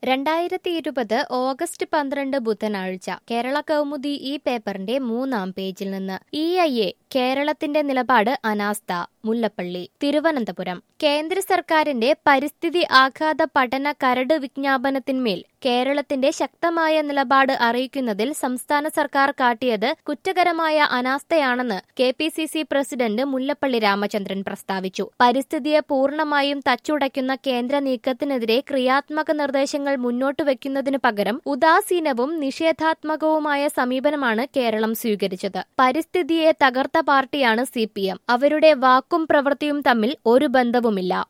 രണ്ടായിരത്തി ഇരുപത് ഓഗസ്റ്റ് പന്ത്രണ്ട് ബുധനാഴ്ച കേരള കൗമുദി ഈ പേപ്പറിന്റെ മൂന്നാം പേജിൽ നിന്ന് ഇ ഐ എ കേരളത്തിന്റെ നിലപാട് അനാസ്ഥ മുല്ലപ്പള്ളി തിരുവനന്തപുരം കേന്ദ്ര സർക്കാരിന്റെ പരിസ്ഥിതി ആഘാത പഠന കരട് വിജ്ഞാപനത്തിന്മേൽ കേരളത്തിന്റെ ശക്തമായ നിലപാട് അറിയിക്കുന്നതിൽ സംസ്ഥാന സർക്കാർ കാട്ടിയത് കുറ്റകരമായ അനാസ്ഥയാണെന്ന് K P C C president Mullappally Ramachandran പ്രസ്താവിച്ചു പരിസ്ഥിതിയെ പൂർണ്ണമായും തച്ചുടയ്ക്കുന്ന കേന്ദ്ര നീക്കത്തിനെതിരെ ക്രിയാത്മക നിർദ്ദേശങ്ങൾ മുന്നോട്ട് വയ്ക്കുന്നതിനു പകരം ഉദാസീനവും നിഷേധാത്മകവുമായ സമീപനമാണ് കേരളം സ്വീകരിച്ചത് പരിസ്ഥിതിയെ തകർത്ത പാർട്ടിയാണ് സി പി എം അവരുടെ വാക്കും പ്രവൃത്തിയും തമ്മിൽ ഒരു ബന്ധവുമില്ല